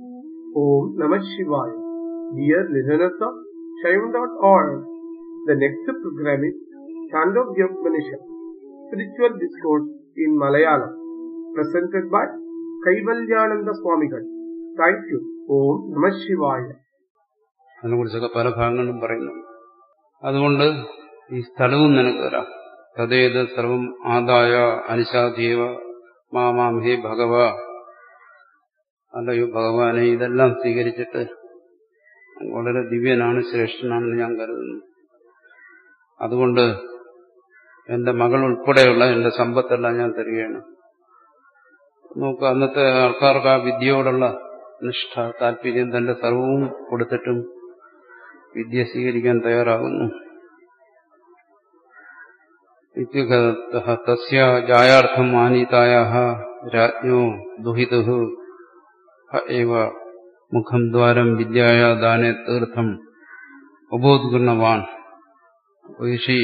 Om Namah Shivaya. Dear listeners of Shaivan.org, the next program is Chandogya Upanishad, Spiritual Discourse in Malayalam, presented by Kaivalyananda Swamigal. Thank you. Om Namah Shivaya. അതിനെക്കുറിച്ചൊക്കെ പല ഭാഗങ്ങളും പറയുന്നു അതുകൊണ്ട് ഈ സ്ഥലവും നിനക്ക് തരാം തതേത് സർവം ആദായ അനുശാധീവ മാമാം ഹേ ഭഗവ അല്ലയോ ഭഗവാനെ ഇതെല്ലാം സ്വീകരിച്ചിട്ട് വളരെ ദിവ്യനാണ് ശ്രേഷ്ഠനാണെന്ന് ഞാൻ കരുതുന്നു അതുകൊണ്ട് എന്റെ മകൾ ഉൾപ്പെടെയുള്ള എന്റെ സമ്പത്തെല്ലാം ഞാൻ തരികയാണ് നോക്കുക അന്നത്തെ ആൾക്കാർക്ക് ആ വിദ്യയോടുള്ള നിഷ്ഠ താല്പര്യം തന്റെ സർവവും കൊടുത്തിട്ടും വിദ്യ സ്വീകരിക്കാൻ തയ്യാറാകുന്നു തസ്യ ജായാർത്ഥം ആനീതായ രാജ്ഞോ ദുഹിതു ഏവ മുഖം ദ്വാരം വിദ്യായ ദാനെ തീർത്ഥം ഉപോദ്ഗുണവാൻ ഋഷി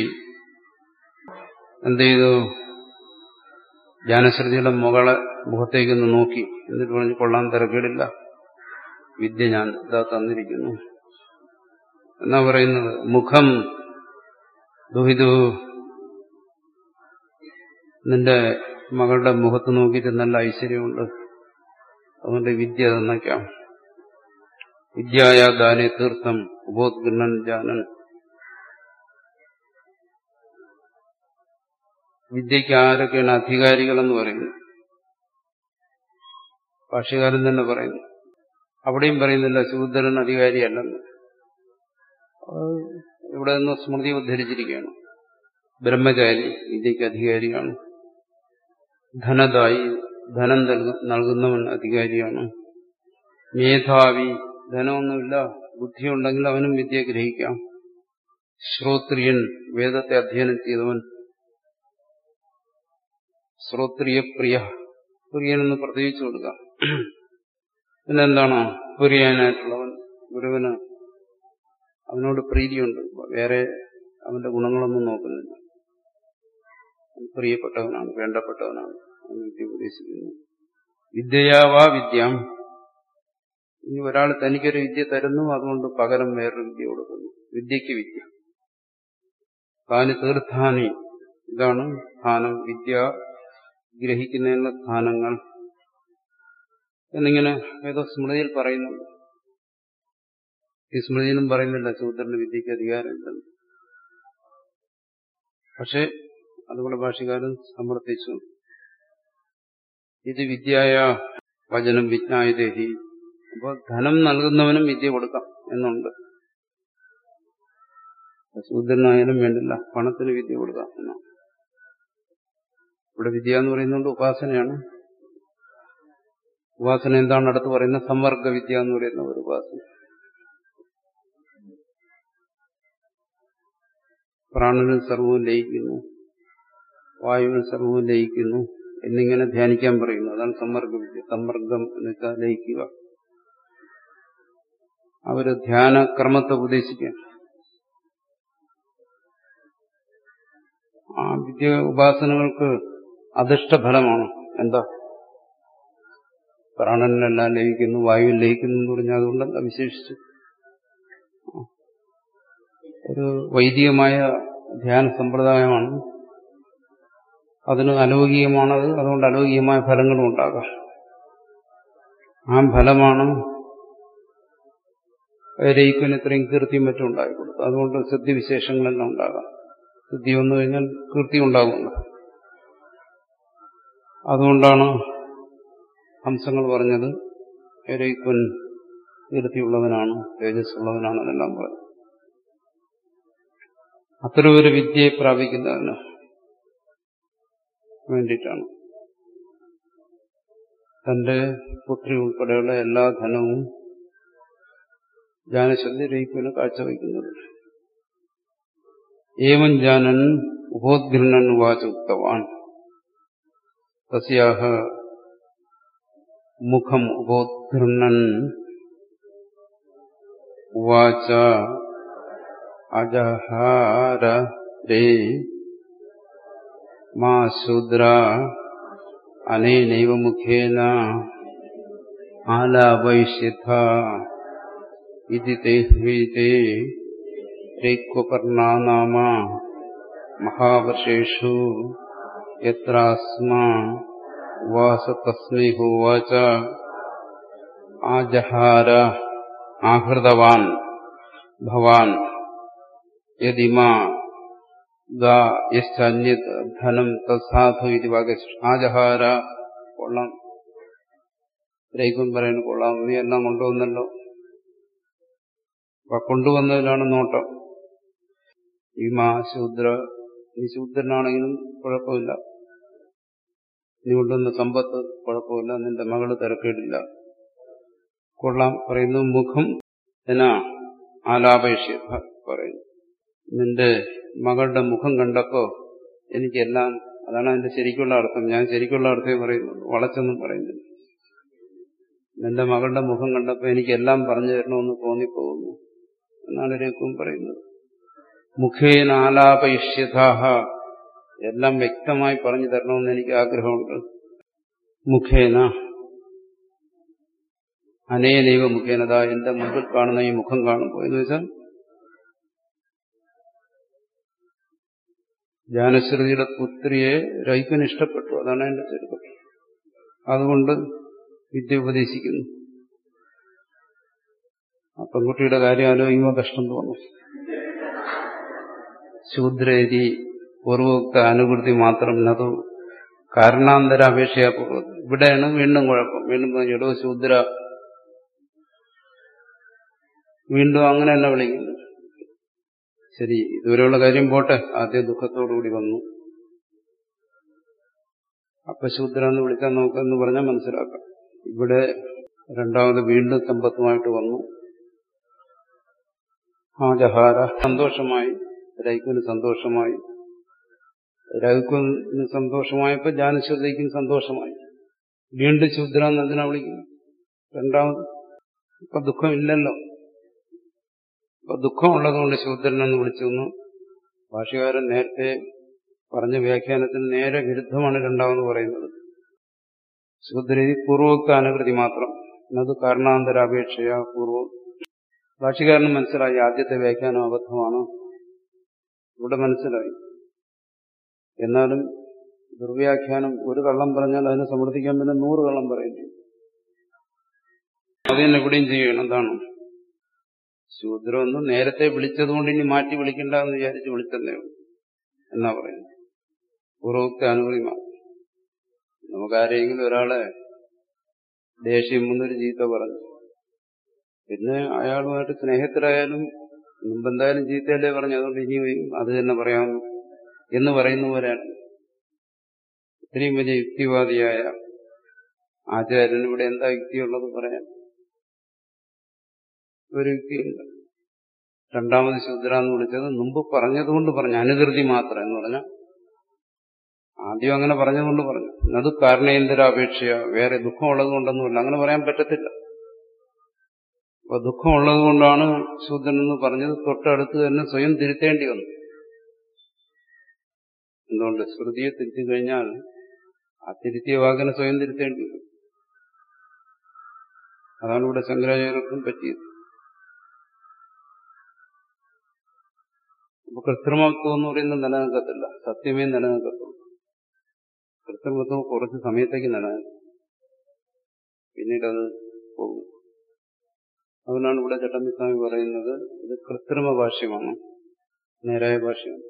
എന്ത് ചെയ്തു ജ്ഞാനശ്രുതിയുടെ മുകളെ മുഖത്തേക്കൊന്ന് നോക്കി എന്നിട്ട് പറഞ്ഞു കൊള്ളാൻ തിരക്കേടില്ല വിദ്യ ഞാൻ ഇതാ തന്നിരിക്കുന്നു എന്നാ പറയുന്നത് മുഖം ദുഹിതു നിന്റെ മകളുടെ മുഖത്ത് നോക്കിയിട്ട് നല്ല ഐശ്വര്യമുണ്ട് അതുകൊണ്ട് വിദ്യ തന്നേക്കാം വിദ്യായ ദാനെ തീർത്ഥം ഉപോദ്ഗണ്ണൻ ജാനൻ വിദ്യയ്ക്ക് ആരൊക്കെയാണ് അധികാരികളെന്ന് പറയുന്നു ഭാഷ്യകാരൻ തന്നെ പറയുന്നു അവിടെയും പറയുന്നില്ല ശൂദ്രൻ അധികാരിയല്ലെന്ന് ഇവിടെ നിന്ന് സ്മൃതി ഉദ്ധരിച്ചിരിക്കുകയാണ് ബ്രഹ്മചാരി വിദ്യയ്ക്ക് അധികാരിയാണ് ധനദായി ധനം നൽകുന്നവൻ അധികാരിയാണ് മേധാവി ധനമൊന്നുമില്ല ബുദ്ധിയുണ്ടെങ്കിൽ അവനും വിദ്യ ഗ്രഹിക്കാം ശ്രോത്രിയൻ വേദത്തെ അധ്യയനം ചെയ്തവൻ ശ്രോത്രിയ പ്രിയ പ്രിയനെന്ന് പ്രത്യേകിച്ചു കൊടുക്കാം പിന്നെന്താണ് പ്രിയനായിട്ടുള്ളവൻ ഗുരുവിന് അവനോട് പ്രീതിയുണ്ട് വേറെ അവന്റെ ഗുണങ്ങളൊന്നും നോക്കുന്നില്ല പ്രിയപ്പെട്ടവനാണ് വേണ്ടപ്പെട്ടവനാണ് അവൻ വിദ്യ ഉപദേശിക്കുന്നു വിദ്യയാവാ വിദ്യാം ഇനി ഒരാൾ തനിക്കൊരു വിദ്യ തരുന്നു അതുകൊണ്ട് പകരം വേറൊരു വിദ്യ കൊടുക്കുന്നു വിദ്യയ്ക്ക് വിദ്യ താന് തീർത്ഥാനി ഇതാണ് സ്ഥാനം വിദ്യ ഗ്രഹിക്കുന്നതിനുള്ള സ്ഥാനങ്ങൾ എന്നിങ്ങനെ ഏതോ സ്മൃതിയിൽ പറയുന്നുണ്ട് ഈ സ്മൃതിയിലും പറയുന്നില്ല ശൂദ്രന്റെ വിദ്യയ്ക്ക് അധികാരമില്ലെന്ന് പക്ഷെ അതുകൂടെ ഭാഷകാരൻ സമർത്ഥിച്ചു ഇത് വിദ്യായ വചനം വിജ്ഞായദേഹി അപ്പോൾ ധനം നൽകുന്നവനും വിദ്യ കൊടുക്കാം എന്നുണ്ട് ശൂദ്രനായാലും വേണ്ടില്ല പണത്തിന് വിദ്യ കൊടുക്കാം എന്നാണ് ഇവിടെ വിദ്യ എന്ന് പറയുന്നത് ഉപാസനയാണ് ഉപാസന എന്താണ് അടുത്ത് പറയുന്നത് സമ്പർക്ക വിദ്യ എന്ന് പറയുന്ന ഒരു ഉപാസന പ്രാണനിൽ സർവവും ലയിക്കുന്നു വായുവിൽ സർവവും ലയിക്കുന്നു എന്നിങ്ങനെ ധ്യാനിക്കാൻ പറയുന്നു അതാണ് സമ്മർഗ വിദ്യ സമ്മർഗം എന്ന് വെച്ചാൽ ലയിക്കുക അവര് ധ്യാന ക്രമത്തെ ഉപദേശിക്കാൻ ആ വിദ്യ ഉപാസനകൾക്ക് അധിഷ്ഠഫലമാണ് എന്താ പ്രാണനെല്ലാം ലയിക്കുന്നു വായുവിൽ ലയിക്കുന്നു എന്ന് പറഞ്ഞാൽ അതുകൊണ്ടല്ല വിശേഷിച്ചു ഒരു വൈദികമായ ധ്യാന സമ്പ്രദായമാണ് അതിന് അലൗകികമാണത് അതുകൊണ്ട് അലൗകികമായ ഫലങ്ങളും ഉണ്ടാകാം ആ ഫലമാണ് രയിക്കുവിന് ഇത്രയും കീർത്തിയും മറ്റും ഉണ്ടായിക്കൊടുത്തു അതുകൊണ്ട് സിദ്ധിവിശേഷങ്ങളെല്ലാം ഉണ്ടാകാം സിദ്ധി വന്നു കഴിഞ്ഞാൽ കീർത്തി ഉണ്ടാകുന്നു അതുകൊണ്ടാണ് ഹംസങ്ങൾ പറഞ്ഞത് രയിക്കുൻ കീർത്തിയുള്ളവനാണ് തേജസ്സുള്ളവനാണ് എന്നെല്ലാം പറഞ്ഞു അത്തരം ഒരു വിദ്യയെ പ്രാപിക്കുന്നതിന് വേണ്ടിയിട്ടാണ് തന്റെ പുത്രി ഉൾപ്പെടെയുള്ള എല്ലാ ധനവും ജാനശബ്ദ രയിക്കുവിന് കാഴ്ചവെക്കുന്നത് ഏവം ജാനൻ ഉപോദ്ഘൃണൻ ഉവാച ഉക്തവാൻ തസ്യാഹ മുഖം ഉപോദ്ഘൃണൻ ഉവാച അജഹാര രേ മാ ശൂദ്ര അനേനൈവ മുഖേന ആലാപയിഷ്യഥ ഇതി തേ ഹീതേ രൈക്വപർണാ നാമ മഹാവർഷേഷു യത്രാസ്മാ ഉവാസ തസ്മൈ ഹോവാച ആജഹാര ആഹൃതവാൻ ഭവാൻ യദിമാ യശ്ചന്യത് ധനം തത്സാധു ഇത് വാക്യ ആജഹാര കൊള്ളാം രൈക്കും പറയുന്നു കൊള്ളാം നീ എല്ലാം കൊണ്ടുവന്നല്ലോ അപ്പൊ കൊണ്ടുവന്നതിലാണ് നോട്ടം ഈ മാ ശൂദ്ര നീ ശൂദ്രനാണെങ്കിലും കുഴപ്പമില്ല നീ കൊണ്ടുവന്ന സമ്പത്ത് കുഴപ്പമില്ല നിന്റെ മകള് തിരക്കേടില്ല കൊള്ളാം പറയുന്നു മുഖം എന്നാ ആലാപേക്ഷ്യ പറയുന്നു നിന്റെ മകളുടെ മുഖം കണ്ടപ്പോ എനിക്കെല്ലാം അതാണ് അതിന്റെ ശരിക്കുള്ള അർത്ഥം ഞാൻ ശരിക്കുള്ള അർത്ഥമേ പറയുന്നു വളച്ചൊന്നും പറയുന്നില്ല നിന്റെ മകളുടെ മുഖം കണ്ടപ്പോ എനിക്കെല്ലാം പറഞ്ഞു തരണമെന്ന് തോന്നിപ്പോകുന്നു എന്നാണ് രേക്കും പറയുന്നത് മുഖേന ആലാപയിഷ്യഥാഹ എല്ലാം വ്യക്തമായി പറഞ്ഞു തരണമെന്ന് എനിക്ക് ആഗ്രഹമുണ്ട് മുഖേന അനേനൈവ മുഖേനത എന്റെ മുമ്പിൽ കാണുന്ന ഈ മുഖം കാണുമ്പോൾ എന്ന് വെച്ചാൽ ജാനശ്രുതിയുടെ പുത്രിയെ രൈക്കന് ഇഷ്ടപ്പെട്ടു അതാണ് എന്റെ ചരിത്രം അതുകൊണ്ട് വിദ്യ ഉപദേശിക്കുന്നു ആ പെൺകുട്ടിയുടെ കാര്യം ആലോചിക്കുമ്പോൾ കഷ്ടം തോന്നും ശൂദ്രേരി പൂർവോക്ത അനുകൃതി മാത്രം നതു കാരണാന്തര അപേക്ഷയാ പൂർവ്വം ഇവിടെയാണ് വീണ്ടും കുഴപ്പം വീണ്ടും എടോ ശൂദ്ര വീണ്ടും അങ്ങനെ തന്നെ വിളിക്കുന്നു ശരി ഇതുവരെയുള്ള കാര്യം പോട്ടെ ആദ്യം ദുഃഖത്തോടുകൂടി വന്നു അപ്പൊ ശൂദ്ര എന്ന് വിളിച്ചാൽ നോക്കെന്ന് പറഞ്ഞാൽ മനസ്സിലാക്കാം ഇവിടെ രണ്ടാമത് വീണ്ടും സമ്പത്തുമായിട്ട് വന്നു ആ ജഹാര സന്തോഷമായി രൈക്കുവിന് സന്തോഷമായി രഘുവിന് സന്തോഷമായപ്പോ ജാനശ്വതയ്ക്കും സന്തോഷമായി വീണ്ടും ശൂദ്ര എന്ന് എന്തിനാ വിളിക്കുന്നു രണ്ടാമത് ഇപ്പൊ ദുഃഖമില്ലല്ലോ ഇപ്പൊ ദുഃഖമുള്ളതുകൊണ്ട് ശൂദ്രനെന്ന് വിളിച്ചു ഭാഷകാരൻ നേരത്തെ പറഞ്ഞ വ്യാഖ്യാനത്തിന് നേരെ വിരുദ്ധമാണ് രണ്ടാമെന്ന് പറയുന്നത് ശൂദ്രതി പൂർവോക്ത അനുകൃതി മാത്രം എന്നത് കാരണാന്തരാപേക്ഷയ പൂർവം ഭാഷകാരന് മനസ്സിലായി ആദ്യത്തെ വ്യാഖ്യാനം അബദ്ധമാണ് ഇവിടെ മനസ്സിലായി എന്നാലും ദുർവ്യാഖ്യാനം ഒരു കള്ളം പറഞ്ഞാൽ അതിനെ സമർത്ഥിക്കാൻ പിന്നെ നൂറ് കള്ളം പറയേണ്ടി അത് തന്നെ ഇവിടെയും ചെയ്യണം എന്താണ് ശൂദ്രം ഒന്ന് നേരത്തെ വിളിച്ചതുകൊണ്ട് ഇനി മാറ്റി വിളിക്കണ്ട എന്ന് വിചാരിച്ച് വിളിച്ചതേ ഉള്ളൂ എന്നാ പറയുന്നത് പൂർവോക്ത അനുമതി നമുക്കാരെങ്കിലും ഒരാളെ ദേഷ്യം മുന്നൊരു ചീത്ത പറഞ്ഞു പിന്നെ അയാളുമായിട്ട് സ്നേഹത്തിലായാലും മുമ്പെന്തായാലും ചീത്തയല്ലേ പറഞ്ഞു അതുകൊണ്ട് ഇനിയും അത് തന്നെ പറയാമെന്ന് എന്ന് പറയുന്നവരാണ് ഇത്രയും വലിയ യുക്തിവാദിയായ ആചാര്യന് ഇവിടെ എന്താ യുക്തിയുള്ളത് പറയാൻ ഒരു യുക്തിയില്ല രണ്ടാമത് ശൂദ്ര എന്ന് വിളിച്ചത് മുമ്പ് പറഞ്ഞതുകൊണ്ട് പറഞ്ഞു അനുകൃതി മാത്രം എന്ന് പറഞ്ഞാൽ ആദ്യം അങ്ങനെ പറഞ്ഞതുകൊണ്ട് പറഞ്ഞു അത് കാരണേന്തര അപേക്ഷയ വേറെ ദുഃഖമുള്ളത് കൊണ്ടൊന്നുമില്ല അങ്ങനെ പറയാൻ പറ്റത്തില്ല അപ്പൊ ദുഃഖമുള്ളത് കൊണ്ടാണ് ശൂദ്രൻ എന്ന് പറഞ്ഞത് തൊട്ടടുത്ത് തന്നെ സ്വയം തിരുത്തേണ്ടി വന്നു എന്തുകൊണ്ട് ശ്രുതിയെ തിരുത്തി കഴിഞ്ഞാൽ ആ തിരുത്തിയ വാക്കിനെ സ്വയം തിരുത്തേണ്ടി വരും അതാണ് ഇവിടെ ശങ്കരാചാര്യർക്കും പറ്റിയത് അപ്പൊ കൃത്രിമത്വം എന്ന് പറയുന്നത് നിലനിൽക്കത്തില്ല സത്യമേ നിലനിൽക്കത്തുള്ളൂ കൃത്രിമത്വം കുറച്ച് സമയത്തേക്ക് നിലനിൽക്കും പിന്നീട് അത് പോകും അതിനാണ് ഇവിടെ ചട്ടമ്പിസ്വാമി പറയുന്നത് ഇത് കൃത്രിമ ഭാഷ്യമാണ് നേരായ ഭാഷ്യമാണ്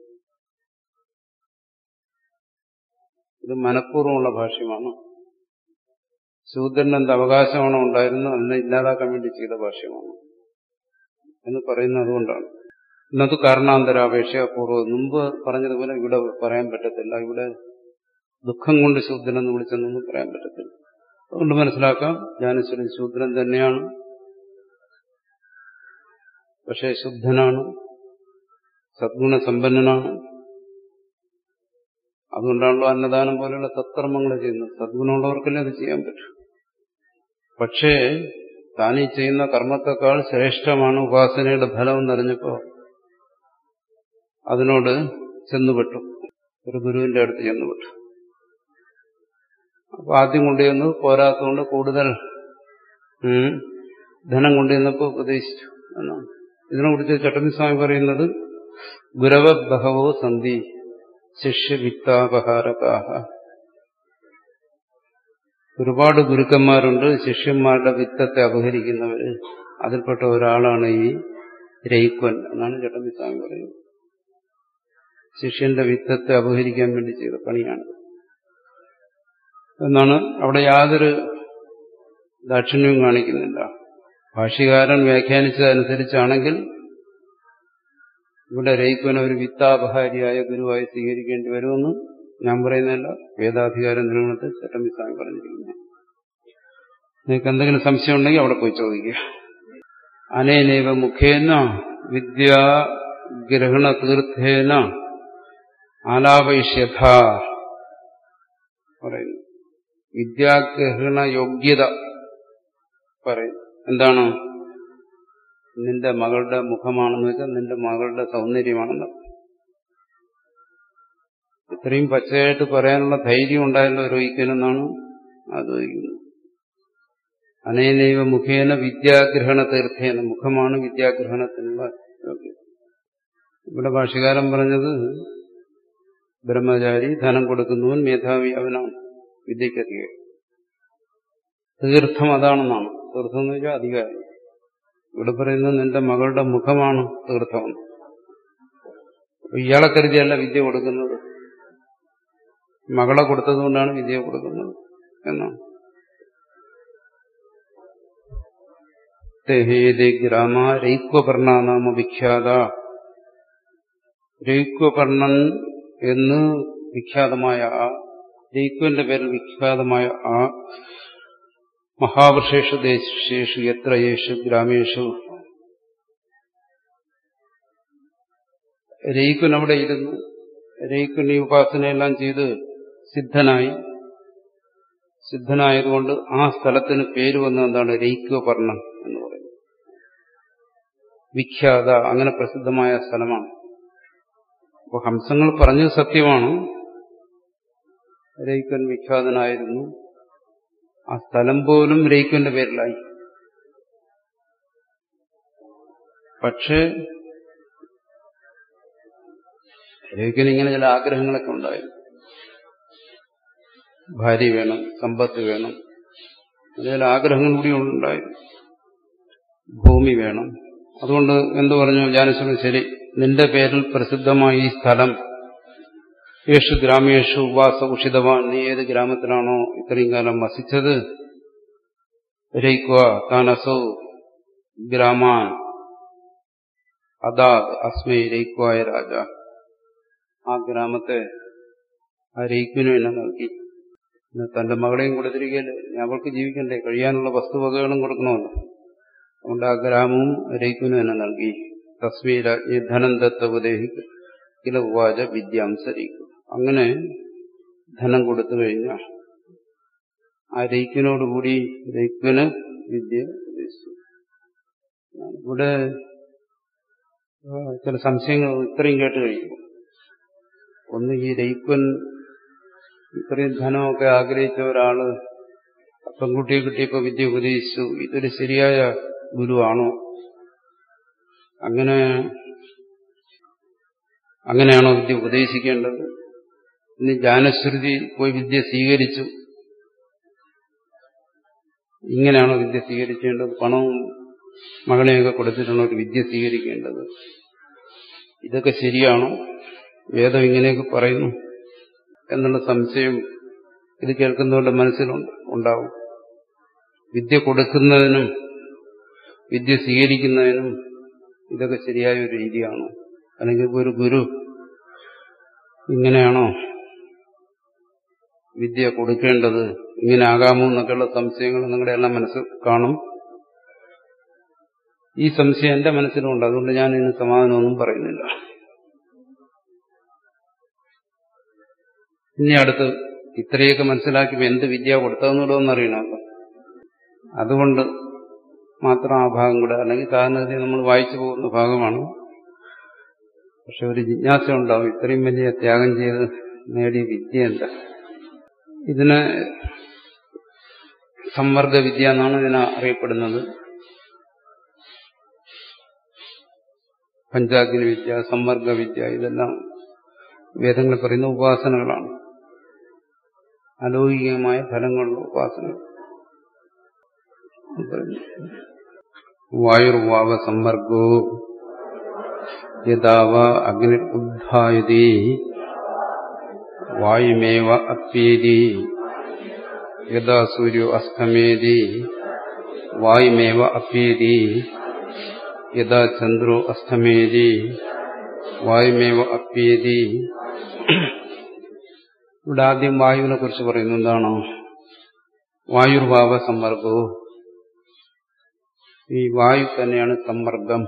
ഇത് മനഃപൂർവ്വമുള്ള ഭാഷ്യമാണ് ശൂദ്രന് എന്ത് അവകാശമാണോ ഉണ്ടായിരുന്നത് അതിനെ ഇല്ലാതാക്കാൻ വേണ്ടി ചെയ്ത ഭാഷ്യമാണ് എന്ന് പറയുന്നത് അതുകൊണ്ടാണ് ഇന്നത് കാരണാന്തരാപേക്ഷ പൂർവ്വം മുമ്പ് പറഞ്ഞതുപോലെ ഇവിടെ പറയാൻ പറ്റത്തില്ല ഇവിടെ ദുഃഖം കൊണ്ട് ശൂദ്രനെന്ന് വിളിച്ചെന്നൊന്നും പറയാൻ പറ്റത്തില്ല അതുകൊണ്ട് മനസ്സിലാക്കാം ജ്ഞാനശ്വരൻ ശൂദ്രൻ തന്നെയാണ് പക്ഷേ ശുദ്ധനാണ് സദ്ഗുണസമ്പന്നനാണ് അതുകൊണ്ടാണല്ലോ അന്നദാനം പോലെയുള്ള സത്കർമ്മങ്ങൾ ചെയ്യുന്നത് സദ്ഗുണമുള്ളവർക്കല്ലേ അത് ചെയ്യാൻ പറ്റും പക്ഷേ താനീ ചെയ്യുന്ന കർമ്മത്തെക്കാൾ ശ്രേഷ്ഠമാണ് ഉപാസനയുടെ ഫലം എന്നറിഞ്ഞപ്പോ അതിനോട് ചെന്നുപെട്ടു ഒരു ഗുരുവിന്റെ അടുത്ത് ചെന്നുപെട്ടു അപ്പൊ ആദ്യം കൊണ്ടുവന്ന് പോരാത്തതുകൊണ്ട് കൂടുതൽ ഉം. ധനം കൊണ്ടുവന്നപ്പോ ഉപദേശിച്ചു എന്നാണ് ഇതിനെക്കുറിച്ച് ചട്ടമ്പിസ്വാമി പറയുന്നത് ഗുരവ ബഹവോ സന്ധി ശിഷ്യവിത്താപഹാരകാഹ ഒരുപാട് ഗുരുക്കന്മാരുണ്ട് ശിഷ്യന്മാരുടെ വിത്തത്തെ അപഹരിക്കുന്നവര് അതിൽപ്പെട്ട ഒരാളാണ് ഈ രയിക്വൻ എന്നാണ് ചട്ടമ്പിസ്വാമി പറയുന്നത് ശിഷ്യന്റെ വിത്തത്തെ അപഹരിക്കാൻ വേണ്ടി ചെയ്ത പണിയാണ് എന്നാണ് അവിടെ യാതൊരു ദാക്ഷിണ്യവും കാണിക്കുന്നില്ല ഭാഷ്യകാരൻ വ്യാഖ്യാനിച്ചതനുസരിച്ചാണെങ്കിൽ ഇവിടെ രയിക്കുവിനെ ഒരു വിത്താപഹാരിയായ ഗുരുവായി സ്വീകരിക്കേണ്ടി വരുമെന്ന് ഞാൻ പറയുന്നതല്ല വേദാധികാര നിർവഹണത്തിൽ ചട്ടമ്പിസ്വാമി പറഞ്ഞിരിക്കുന്നു നിങ്ങൾക്ക് എന്തെങ്കിലും സംശയം ഉണ്ടെങ്കിൽ അവിടെ പോയി ചോദിക്കുക അനേനൈവ മുഖേന വിദ്യാഗ്രഹണ തീർത്ഥേന ആലാപയിഷ്യഥ പറയുന്നു വിദ്യാഗ്രഹണ യോഗ്യത പറയുന്നു എന്താണ് നിന്റെ മകളുടെ മുഖമാണെന്ന് വെച്ചാൽ നിന്റെ മകളുടെ സൗന്ദര്യമാണെന്ന് ഇത്രയും പച്ചയായിട്ട് പറയാനുള്ള ധൈര്യം ഉണ്ടായല്ലോ രോഹിക്കനെന്നാണ് ആലോചിക്കുന്നത് അനേനൈവ മുഖേന വിദ്യാഗ്രഹണ തീർത്ഥേന മുഖമാണ് വിദ്യാഗ്രഹണത്തിനുള്ള യോഗ്യത ഇവിടെ ഭാഷകാരൻ പറഞ്ഞത് ബ്രഹ്മചാരി ധനം കൊടുക്കുന്നവൻ മേധാവി അവനാണ് വിദ്യക്കധികം തീർത്ഥം അതാണെന്നാണ് തീർത്ഥം എന്ന് വെച്ചാൽ അധികാരം ഇവിടെ പറയുന്നത് നിന്റെ മകളുടെ മുഖമാണ് തീർത്ഥമെന്ന് അപ്പൊ ഇയാളെ കരുതിയല്ല വിദ്യ കൊടുക്കുന്നത് മകളെ കൊടുത്തതുകൊണ്ടാണ് വിദ്യ കൊടുക്കുന്നത് എന്നാണ് തേഹേതി ഗ്രാമ രൈക്വപർണ നാമ വിഖ്യാത രൈക്വപർണൻ എന്ന് വിഖ്യാതമായ ആ രൈക്വന്റെ പേരിൽ വിഖ്യാതമായ ആ മഹാവൃഷേഷു ദേശേഷു എത്ര യേശു ഗ്രാമേഷു രയിക്കുൻ അവിടെ ഇരുന്നു രയിക്കുൻ ഈ ഉപാസനയെല്ലാം ചെയ്ത് സിദ്ധനായി സിദ്ധനായതുകൊണ്ട് ആ സ്ഥലത്തിന് പേര് വന്ന എന്താണ് രയിക്വപർണം എന്ന് പറയുന്നത് വിഖ്യാത അങ്ങനെ പ്രസിദ്ധമായ സ്ഥലമാണ് അപ്പോൾ ഹംസങ്ങൾ പറഞ്ഞത് സത്യമാണ് രയിക്കൻ വിഖ്യാതനായിരുന്നു ആ സ്ഥലം പോലും രയിക്കന്റെ പേരിലായി പക്ഷേ രയിക്കന് ഇങ്ങനെ ചില ആഗ്രഹങ്ങളൊക്കെ ഉണ്ടായിരുന്നു ഭാര്യ വേണം സമ്പത്ത് വേണം ചില ആഗ്രഹങ്ങൾ കൂടി ഉണ്ടായിരുന്നു ഭൂമി വേണം അതുകൊണ്ട് എന്തു പറഞ്ഞു ജാനശ്വരൻ ശരി നിന്റെ പേരിൽ പ്രസിദ്ധമായ ഈ സ്ഥലം യേശു ഗ്രാമേഷു ഉവാസ ഉഷിതവാൻ നീ ഏത് ഗ്രാമത്തിലാണോ ഇത്രയും കാലം വസിച്ചത് രയിക്കുക താനസോ ഗ്രാമാൻ അതാ അസ്മൈ രയിക്കുവായ രാജ ആ ഗ്രാമത്തെ ആ രയിക്കുവിനും എന്നെ നൽകി തന്റെ മകളെയും കൊടുത്തിരിക്കല്ലേ അവൾക്ക് ജീവിക്കണ്ടേ കഴിയാനുള്ള വസ്തുവകകളും കൊടുക്കണമല്ലോ അതുകൊണ്ട് ആ ഗ്രാമവും രയിക്കുവിനും എന്നെ നൽകി തസ്മീ രാജ്ഞി ധനം ദത്തപദേഹിക്ക് കില ഉവാച വിദ്യാംസരിക്കും അങ്ങനെ ധനം കൊടുത്തു കഴിഞ്ഞാൽ ആ രയിക്കിനോടുകൂടി രയിക്കിന് വിദ്യ ഉപദേശിച്ചു ഇവിടെ ചില സംശയങ്ങൾ ഇത്രയും കേട്ട് കഴിയുമ്പോൾ ഒന്ന് ഈ രയിക്കൻ ഇത്രയും ധനമൊക്കെ ആഗ്രഹിച്ച ഒരാള് പെൺകുട്ടിയെ കിട്ടിയപ്പോ വിദ്യ ഉപദേശിച്ചു ഇതൊരു ശരിയായ ഗുരുവാണോ അങ്ങനെ അങ്ങനെയാണോ വിദ്യ ഉപദേശിക്കേണ്ടത് ഇനി ജാനശ്രുതി പോയി വിദ്യ സ്വീകരിച്ചു ഇങ്ങനെയാണോ വിദ്യ സ്വീകരിക്കേണ്ടത് പണവും മകളെയൊക്കെ കൊടുത്തിട്ടാണോ ഒരു വിദ്യ സ്വീകരിക്കേണ്ടത് ഇതൊക്കെ ശരിയാണോ വേദം ഇങ്ങനെയൊക്കെ പറയുന്നു എന്നുള്ള സംശയം ഇത് കേൾക്കുന്നവരുടെ മനസ്സിലുണ്ട് ഉണ്ടാവും വിദ്യ കൊടുക്കുന്നതിനും വിദ്യ സ്വീകരിക്കുന്നതിനും ഇതൊക്കെ ശരിയായ ഒരു രീതിയാണോ അല്ലെങ്കിൽ ഒരു ഗുരു ഇങ്ങനെയാണോ വിദ്യ കൊടുക്കേണ്ടത് ഇങ്ങനെ ആകാമോ എന്നൊക്കെയുള്ള സംശയങ്ങൾ നിങ്ങളുടെ എല്ലാം മനസ്സിൽ കാണും ഈ സംശയം എന്റെ മനസ്സിലുണ്ട് അതുകൊണ്ട് ഞാൻ ഇതിന് സമാധാനമൊന്നും പറയുന്നില്ല ഇനി അടുത്ത് ഇത്രയൊക്കെ മനസ്സിലാക്കി എന്ത് വിദ്യ കൊടുത്തതെന്നുകൂടെ ഒന്നറിയണമല്ലോ അതുകൊണ്ട് മാത്രം ആ ഭാഗം കൂടെ അല്ലെങ്കിൽ സാധാരണഗതി നമ്മൾ വായിച്ചു പോകുന്ന ഭാഗമാണ് പക്ഷെ ഒരു ജിജ്ഞാസ ഉണ്ടാവും ഇത്രയും വലിയ ത്യാഗം ചെയ്ത് നേടിയ വിദ്യ എന്താ ഇതിന് സമ്മർദ്ദ വിദ്യ എന്നാണ് ഇതിനെ അറിയപ്പെടുന്നത് പഞ്ചാഗ്നി വിദ്യ സമ്മർദ്ദ വിദ്യ ഇതെല്ലാം വേദങ്ങളിൽ പറയുന്ന ഉപാസനകളാണ് അലൗകികമായ ഫലങ്ങളുള്ള ഉപാസന വായുർവാവ സമ്പർഗോ യഥാവ അഗ്നി ഉദ്ധായതി വായുമേവ അപ്യേതി യഥാ സൂര്യോ അസ്തമേതി വായുമേവ അപ്യേതി യഥാ ചന്ദ്രോ അസ്തമേതി വായുമേവ അപ്യേതി ഇവിടെ ആദ്യം വായുവിനെ കുറിച്ച് പറയുന്നു എന്താണ് വായുർഭാവ സമ്മർദ്ദവും ഈ വായു തന്നെയാണ് സമ്മർദ്ദം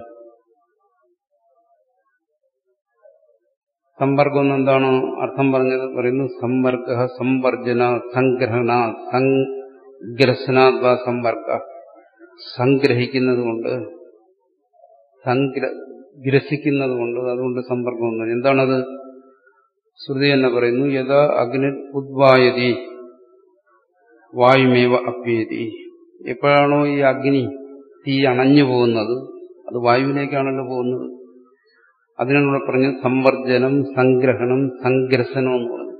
സമ്പർക്കം എന്താണ് അർത്ഥം പറഞ്ഞത് പറയുന്നു സമ്പർക്ക സമ്പർജന സംഗ്രഹണ സംഗ്രസനാത്വ സമ്പർക്ക സംഗ്രഹിക്കുന്നത് കൊണ്ട് സംഗ്ര ഗ്രസിക്കുന്നത് കൊണ്ട് അതുകൊണ്ട് സമ്പർക്കം എന്ന് എന്താണത് ശ്രുതി തന്നെ പറയുന്നു യഥാ അഗ്നി ഉദ്വായതി വായുമേവ അപ്യേതി എപ്പോഴാണോ ഈ അഗ്നി തീ അണഞ്ഞു പോകുന്നത് അത് വായുവിലേക്കാണല്ലോ പോകുന്നത് അതിനുള്ള പറഞ്ഞ് സംവർജനം സംഗ്രഹണം സംഗ്രസനം എന്ന് പറഞ്ഞു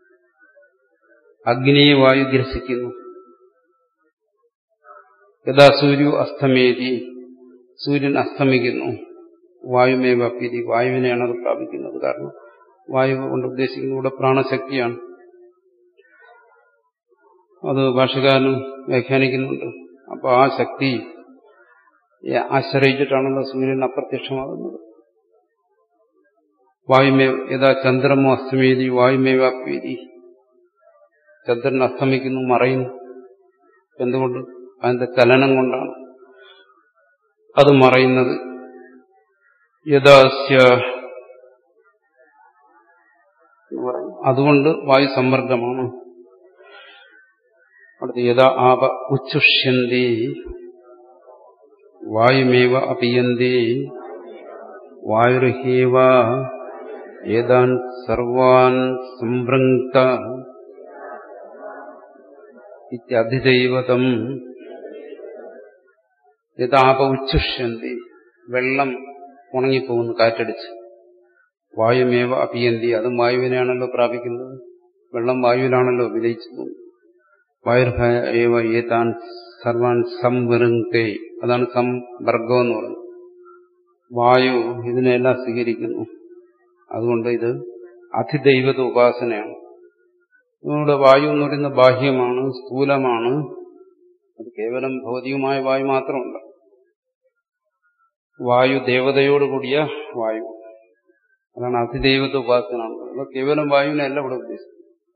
അഗ്നിയെ വായു ഗ്രസിക്കുന്നു യഥാ സൂര്യ അസ്തമേതി സൂര്യൻ അസ്തമിക്കുന്നു വായുമേവ അപ്യതി വായുവിനെയാണ് അത് പ്രാപിക്കുന്നത് കാരണം വായു കൊണ്ട് ഉദ്ദേശിക്കുന്നത് ഇവിടെ പ്രാണശക്തിയാണ് അത് ഭാഷകാരനും വ്യാഖ്യാനിക്കുന്നുണ്ട് അപ്പോൾ ആ ശക്തി ആശ്രയിച്ചിട്ടാണല്ലോ സൂര്യൻ അപ്രത്യക്ഷമാകുന്നത് വായുമേവ യഥാ ചന്ദ്രമോ അസ്തമേതി വായുമേവ അപ്യേതി ചന്ദ്രൻ അസ്തമിക്കുന്നു മറയുന്നു എന്തുകൊണ്ട് അതിന്റെ ചലനം കൊണ്ടാണ് അത് മറയുന്നത് യഥാസ്യ അതുകൊണ്ട് വായു സമ്മർദ്ദമാണ് അടുത്ത് യഥാ ആപ ഉച്ഛുഷ്യന്തി വായുമേവ അപിയന്തി വായുർഹേവ ഏതാൻ സർവാൻ സംഭൃങ്ക്ത ഇത്യധിദൈവതം യഥാപ ഉച്ഛുഷ്യന്തി വെള്ളം ഉണങ്ങിപ്പോകുന്നു കാറ്റടിച്ച് വായുമേവ അപിയന്തി അതും വായുവിനെയാണല്ലോ പ്രാപിക്കുന്നത് വെള്ളം വായുവിലാണല്ലോ വിലയിച്ചത് വായുർഭേവ ഏതാൻ സർവാൻ സംവൃങ്ക്തേ അതാണ് സംവർഗം എന്ന് പറയുന്നത് വായു ഇതിനെല്ലാം സ്വീകരിക്കുന്നു അതുകൊണ്ട് ഇത് അതിദൈവത ഉപാസനയാണ് നമ്മുടെ വായു എന്ന് പറയുന്ന ബാഹ്യമാണ് സ്ഥൂലമാണ് അത് കേവലം ഭൗതികമായ വായു മാത്രമല്ല വായു ദേവതയോടുകൂടിയ വായു അതാണ് അതിദൈവത ഉപാസന അത് കേവലം വായുവിനല്ല ഇവിടെ ഉദ്ദേശിച്ചത്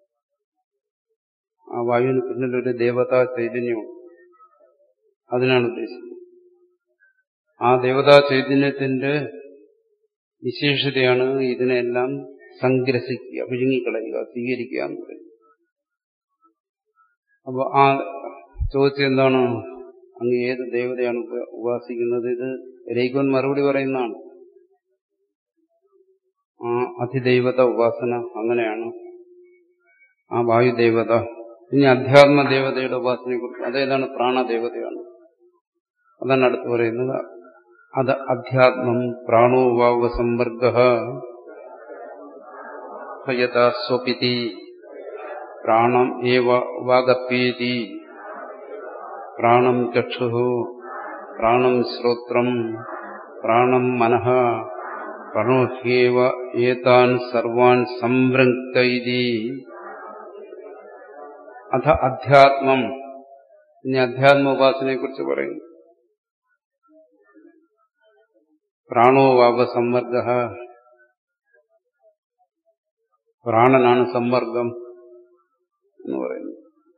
ആ വായുവിന് പിന്നിലൊരു ദേവതാ ചൈതന്യമുണ്ട് അതിനാണ് ഉദ്ദേശിച്ചത് ആ ദേവതാ ചൈതന്യത്തിന്റെ വിശേഷതയാണ് ഇതിനെല്ലാം സംഗ്രസിക്കുക വിഴുങ്ങിക്കളയുക സ്വീകരിക്കുക എന്ന് പറയുന്നത് അപ്പോൾ ആ ചോദിച്ചത് എന്താണ് അങ്ങ് ഏത് ദേവതയാണ് ഉപാസിക്കുന്നത് ഇത് രൈകോൻ മറുപടി പറയുന്നതാണ് ആ അതിദൈവത ഉപാസന അങ്ങനെയാണ് ആ വായുദേവത ഇനി അധ്യാത്മ ദേവതയുടെ ഉപാസനയെ കുറിച്ച് അതേതാണ് പ്രാണദേവതയാണ് അതാണ് അടുത്ത് പറയുന്നത് അത് അധ്യാത്മം പ്രാണോ വാവ സമ്പർഗ യഥാ സ്വപിതി പ്രാണം ഏവ വാഗപ്യേതി പ്രാണം ചക്ഷു പ്രാണം ശ്രോത്രം പ്രാണം മനഃ പ്രണോഹ്യേവ ഏതാൻ സർവാൻ സംവൃക്ത അഥ അധ്യാത്മം ഇനി അധ്യാത്മ ഉപാസനയെ കുറിച്ച് പറയുന്നു പ്രാണോ വാവ സമ്മർദ്ദ പ്രാണനാണ് സമ്മർദ്ദം എന്ന് പറയുന്നു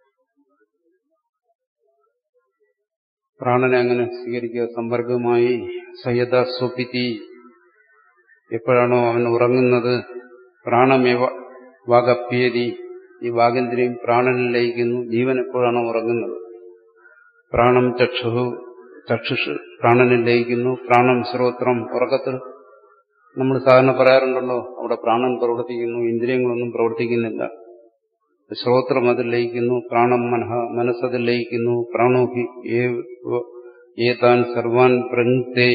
പ്രാണനെ അങ്ങനെ സ്വീകരിക്കുക സമ്പർക്കമായി സയത സ്വപിതി എപ്പോഴാണോ അവൻ ഉറങ്ങുന്നത് പ്രാണമേവ വാഗപ്യേതി ഈ വാഗേന്ദ്രിയം പ്രാണനിൽ ലയിക്കുന്നു ജീവൻ എപ്പോഴാണോ ഉറങ്ങുന്നത് പ്രാണം ചക്ഷു ചക്ഷുഷ് പ്രാണനിൽ ലയിക്കുന്നു പ്രാണം ശ്രോത്രം ഉറക്കത്തിൽ നമ്മൾ സാധാരണ പറയാറുണ്ടല്ലോ അവിടെ പ്രാണൻ പ്രവർത്തിക്കുന്നു ഇന്ദ്രിയങ്ങളൊന്നും പ്രവർത്തിക്കുന്നില്ല ശ്രോത്രം അതിൽ ലയിക്കുന്നു പ്രാണം മനഃ മനസ്സതിൽ ലയിക്കുന്നു പ്രാണോഹി ഏതാൻ സർവാൻ പ്രഞ്ജത്തെ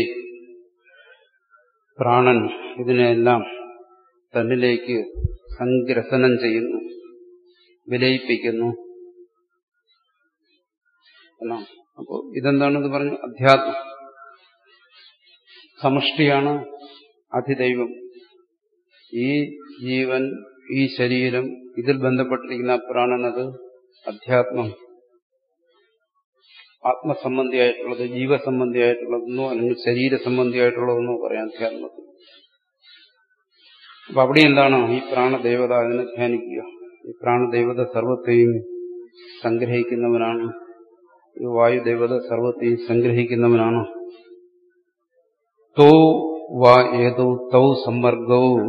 പ്രാണൻ ഇതിനെല്ലാം തന്നിലേക്ക് സംഗ്രസനം ചെയ്യുന്നു വിലയിപ്പിക്കുന്നു എന്നാണ് അപ്പോ ഇതെന്താണെന്ന് പറഞ്ഞു അധ്യാത്മം സമഷ്ടിയാണ് അധിദൈവം ഈ ജീവൻ ഈ ശരീരം ഇതിൽ ബന്ധപ്പെട്ടിരിക്കുന്ന പ്രാണനത് അധ്യാത്മം ആത്മസംബന്ധിയായിട്ടുള്ളത് ജീവസംബന്ധിയായിട്ടുള്ളതെന്നോ അല്ലെങ്കിൽ ശരീര സംബന്ധിയായിട്ടുള്ളതെന്നോ പറയാം അധ്യാത്മത്തിൽ അപ്പൊ അവിടെ എന്താണ് ഈ പ്രാണദേവത അതിനെ ധ്യാനിക്കുക ഈ പ്രാണദേവത സർവത്തെയും സംഗ്രഹിക്കുന്നവനാണ് ഈ വായുദേവത സർവത്തെയും സംഗ്രഹിക്കുന്നവനാണ് തോ വാ ഏതോ തൗ സമ്മർഗവും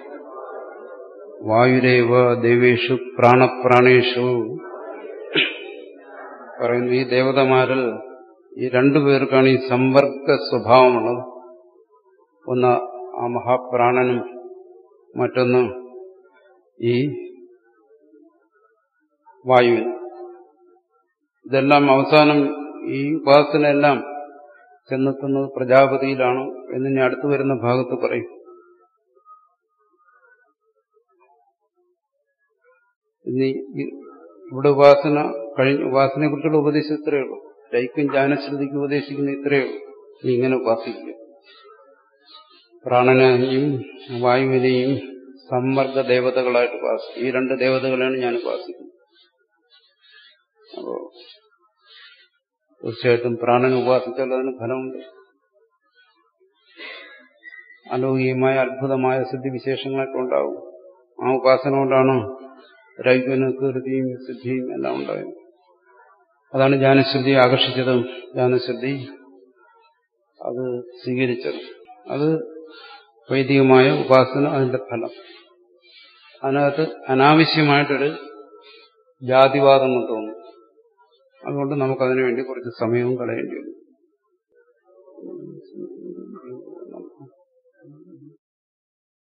വായുരേവ ദേവേഷു പ്രാണപ്രാണേഷു പറയുന്നു ഈ ദേവതമാരിൽ ഈ രണ്ടുപേർക്കാണ് ഈ സമ്പർക്ക സ്വഭാവമുള്ളത് ഒന്ന് ആ മഹാപ്രാണനും മറ്റൊന്ന് ഈ വായുവിന് ഇതെല്ലാം അവസാനം ഈ ഉപാസനയെല്ലാം ചെന്നെത്തുന്നത് പ്രജാപതിയിലാണ് എന്നിനി അടുത്തു വരുന്ന ഭാഗത്ത് പറയും ഇനി ഇവിടെ ഉപാസന കഴിഞ്ഞ ഉപാസനയെ കുറിച്ചുള്ള ഉപദേശം ഇത്രയേ ഉള്ളൂ ലൈക്കും ജ്ഞാനശ്രുതിക്കും ഉപദേശിക്കുന്ന ഇത്രയേ ഉള്ളൂ നീ ഇങ്ങനെ ഉപാസിക്കുക പ്രാണനെയും വായുവിനെയും സമ്മർദ്ദ ദേവതകളായിട്ട് ഉപാസിക്കും ഈ രണ്ട് ദേവതകളെയാണ് ഞാൻ ഉപാസിക്കുന്നത് അപ്പോ തീർച്ചയായിട്ടും പ്രാണനെ ഉപാസിച്ചാൽ അതിന് ഫലമുണ്ട് അലൗകികമായ അത്ഭുതമായ സിദ്ധിവിശേഷങ്ങളൊക്കെ ഉണ്ടാവും ആ ഉപാസന കൊണ്ടാണ് രൈവന് കീർത്തിയും സിദ്ധിയും എല്ലാം ഉണ്ടായത് അതാണ് ജ്ഞാനശ്രുതി ആകർഷിച്ചതും ജ്ഞാനശ്രുതി അത് സ്വീകരിച്ചത് അത് വൈദികമായ ഉപാസന അതിന്റെ ഫലം അതിനകത്ത് അനാവശ്യമായിട്ടൊരു ജാതിവാദം തോന്നും അതുകൊണ്ട് നമുക്കതിനു വേണ്ടി കുറച്ച് സമയവും കളയേണ്ടി വരും